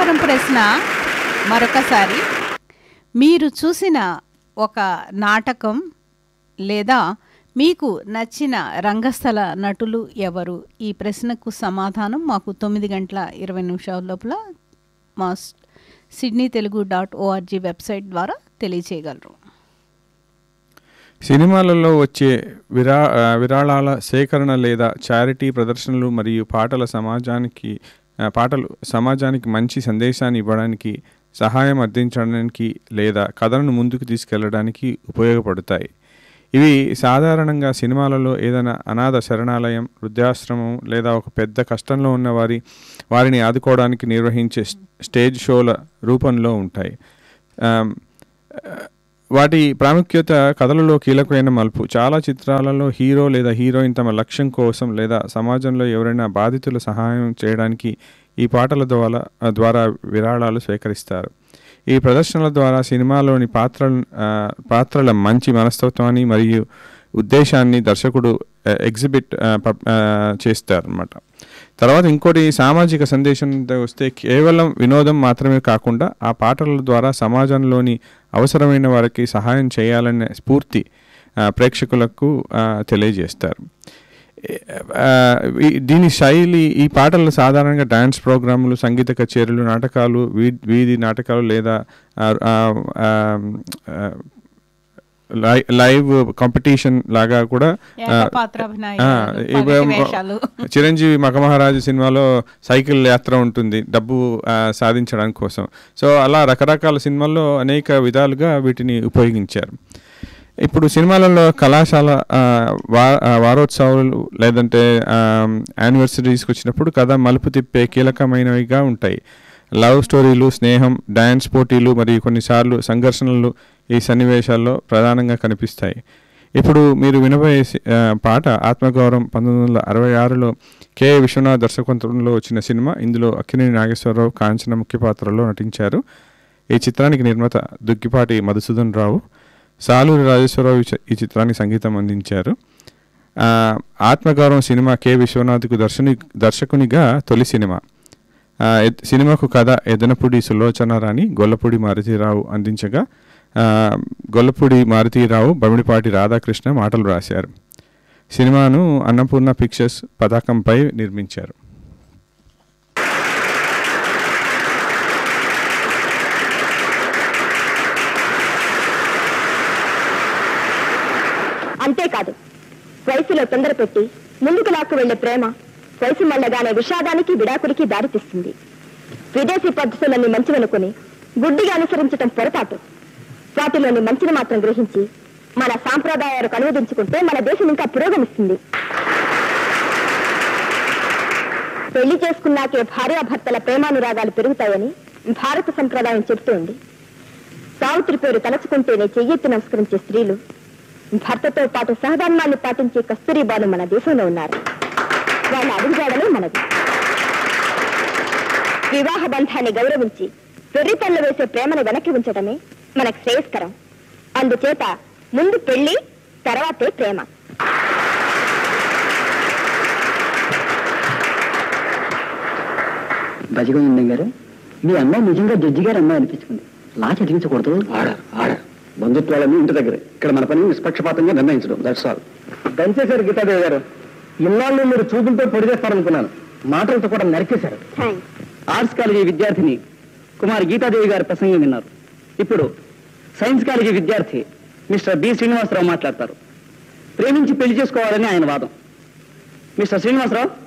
వారం ప్రశ్న మరొకసారి మీరు చూసిన ఒక నాటకం లేదా మీకు నచ్చిన రంగస్థల నటులు ఎవరు ఈ ప్రశ్నకు సమాధానం మాకు తొమ్మిది గంటల ఇరవై నిమిషాల లోపల మా స్- Sydney Telugu dot ORG website ద్వారా తెలియచేయగలరు సినిమాలలో వచ్చే విరా ఆ, విరాళాల సేకరణ లేదా చారిటీ ప్రదర్శనలు మరియు పాటల సమాజానికి ఆ, పాటలు సమాజానికి మంచి సందేశాన్ని ఇవ్వడానికి సహాయం అందించడానికి లేదా కథలను ముందుకు తీసుకెళ్లడానికి ఉపయోగపడతాయి ఇవి సాధారణంగా సినిమాలలో ఏదైనా అనాథ శరణాలయం వృద్ధాశ్రమం లేదా ఒక పెద్ద కష్టంలో ఉన్న వారి వారిని ఆదుకోవడానికి నిర్వహించే స్- స్టేజ్ షోల రూపంలో ఉంటాయి ఆమ్, వాటి ప్రాముఖ్యత కథలలో కీలకమైన మలుపు చాలా చిత్రాలలో హీరో లేదా హీరోయిన్ తమ లక్ష్యం కోసం లేదా సమాజంలో ఎవరైనా బాధితుల సహాయం చేయడానికి ఈ పాటల ద్వారా ద్వారా విరాళాలు స్వీకరిస్తారు ఈ ప్రదర్శనల ద్వారా సినిమాలోని పాత్ర పాత్రల మంచి మనస్తత్వాన్ని మరియు ఉద్దేశాన్ని దర్శకుడు ఎగ్జిబిట్ చేస్తారు అనమాట తర్వాత ఇంకోటి సామాజిక సందేశం వస్తే కేవలం వినోదం మాత్రమే కాకుండా ఆ పాటల ద్వారా సమాజంలోని అవసరమైన వారికి సహాయం చేయాలనే స్ఫూర్తి ఆ, ప్రేక్షకులకు ఆ, తెలియజేస్తారు ఆ, ఈ- దీని శైలి ఈ పాటలు సాధారణంగా డ్యాన్స్ ప్రోగ్రాములు సంగీత కచేరీలు నాటకాలు వీ- వీధి నాటకాలు లేదా ఆ, ఆ, ఆ, ఆ, లై- లైవ్ కాంపిటీషన్ లాగా కూడా ఆ, ఏకపాత్రాభినయాలు, ఆ, పగటి ఇవ- వేషాలు. చిరంజీవి మగమహారాజు సినిమాలో సైకిల్ యాత్ర ఉంటుంది డబ్బు ఆ, సాధించడానికి కోసం సో అలా రకరకాల సినిమాల్లో అనేక విధాలుగా వీటిని ఉపయోగించారు ఇప్పుడు సినిమాలలో కళాశాల ఆ, వా- ఆ, వారోత్సవాలు లేదంటే యానివర్సరీస్కి వచ్చినప్పుడు కథ మలుపు తిప్పే కీలకమైనవిగా ఉంటాయి లవ్ స్టోరీలు స్నేహం డ్యాన్స్ పోటీలు మరియు కొన్నిసార్లు సంఘర్షణలు ఈ సన్నివేశాల్లో ప్రధానంగా కనిపిస్తాయి ఇప్పుడు మీరు వినబోయే సి- ఆ, పాట ఆత్మగౌరవం పంతొమ్మిది వందల అరవై ఆరులో కె విశ్వనాథ్ దర్శకత్వంలో వచ్చిన సినిమా ఇందులో అక్కినేని నాగేశ్వరరావు కాంచన ముఖ్య పాత్రలో నటించారు ఈ చిత్రానికి నిర్మాత దుక్కిపాటి మధుసూదన్ రావు సాలూరి రాజేశ్వరరావు ఈ చి- ఈ చిత్రానికి సంగీతం అందించారు ఆ, ఆత్మగౌరవం సినిమా కె విశ్వనాథ్కు దర్శని దర్శకునిగా తొలి సినిమా ఆ, ఎద్- సినిమాకు కథ ఎదనపూడి సులోచన రాణి గొల్లపూడి మారుతీరావు అందించగా ఆ, గొల్లపూడి మారుతీరావు బమిడిపాటి రాధాకృష్ణ మాటలు రాశారు సినిమాను అన్నపూర్ణ పిక్చర్స్ పతాకంపై నిర్మించారు అంతేకాదు వయసులో తొందర పెట్టి ముందుకు లాక్కు వెళ్లే ప్రేమ వయసు మళ్ళగానే విషాదానికి విడాకుడికి దారితీస్తుంది విదేశీ పద్ధతులన్నీ మంచివనుకుని గుడ్డిగా అనుసరించటం పొరపాటు వాటిలోని మంచిని మాత్రం గ్రహించి మన సాంప్రదాయాలకు అనువదించుకుంటే మన దేశం ఇంకా పురోగమిస్తుంది పెళ్లి చేసుకున్నాకే భార్యాభర్తల ప్రేమానురాగాలు పెరుగుతాయని భారత సంప్రదాయం చెబుతోంది సావిత్రి పేరు తలచుకుంటేనే చెయ్యెత్తి నమస్కరించే స్త్రీలు భర్తతో పాటు సహధర్మాన్ని పాటించే కస్తూరిబాను మన దేశంలో ఉన్నారు వాళ్ళ అడుగుజాడలే మనది వివాహ బంధాన్ని గౌరవించి వెర్రి పనులు వేసే ప్రేమను వెనక్కి ఉంచడమే మనకు శ్రేయస్కరం అందుచేత ముందు పెళ్లి తర్వాతే ప్రేమ బజిగోవిందం గారు మీ అమ్మాయి నిజంగా జడ్జి గారు అమ్మాయి అనిపించుకుంది లా చదివించకూడదు ఆర్డర్ ఆర్డర్ బంధుత్వాలన్నీ ఇంటి దగ్గరే ఇక్కడ మన పని నిష్పక్షపాతంగా నిర్ణయించడం దట్స్ ఆల్ దయచేశారు గీతాదేవి గారు ఇన్నాళ్ళు మీరు చూపులతో పొడి చేస్తారనుకున్నాను మాటలతో కూడా నరికేశారు ఆర్ట్స్ కాలేజీ విద్యార్థిని కుమార్ గీతాదేవి గారి ప్రసంగం విన్నారు ఇప్పుడు సైన్స్ కాలేజీ విద్యార్థి మిస్టర్ బి శ్రీనివాసరావు మాట్లాడతారు ప్రేమించి పెళ్లి చేసుకోవాలని ఆయన వాదం మిస్టర్ శ్రీనివాసరావు